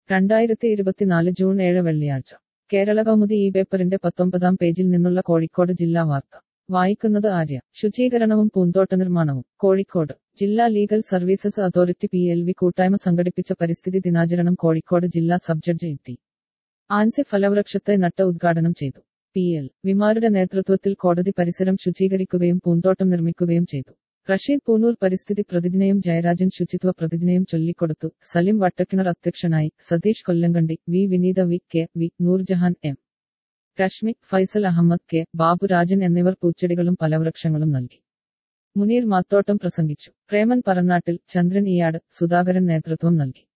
രണ്ടായിരത്തി ഇരുപത്തിനാല് ജൂൺ ഏഴ് വെള്ളിയാഴ്ച കേരള കൗമുദി ഈ പേപ്പറിന്റെ പത്തൊമ്പതാം പേജിൽ നിന്നുള്ള കോഴിക്കോട് ജില്ലാ വാർത്ത വായിക്കുന്നത് ആര്യ ശുചീകരണവും പൂന്തോട്ട നിർമ്മാണവും കോഴിക്കോട് ജില്ലാ legal services authority P L V കൂട്ടായ്മ സംഘടിപ്പിച്ച പരിസ്ഥിതി ദിനാചരണം കോഴിക്കോട് ജില്ലാ സബ് ജഡ്ജി ടി ആൻസി ഫലവൃക്ഷത്തെ നട്ട് ഉദ്ഘാടനം ചെയ്തു പി എൽ വിമാരുടെ നേതൃത്വത്തിൽ കോടതി പരിസരം ശുചീകരിക്കുകയും പൂന്തോട്ടം നിർമ്മിക്കുകയും ചെയ്തു റഷീദ് പൂനൂർ പരിസ്ഥിതി പ്രതിജ്ഞയും ജയരാജൻ ശുചിത്വ പ്രതിജ്ഞയും ചൊല്ലിക്കൊടുത്തു സലിം വട്ടക്കിണർ അധ്യക്ഷനായി Satheesh Kollankandi V Vineetha V K V Noorjahan M Reshmi Faisal Ahammed K Baburajan എന്നിവർ പൂച്ചെടികളും ഫലവൃക്ഷങ്ങളും നൽകി മുനീർ മാത്തോട്ടം പ്രസംഗിച്ചു പ്രേമൻ പറന്നാട്ടിൽ ചന്ദ്രൻ ഇയാട് സുധാകരൻ നേതൃത്വം നൽകി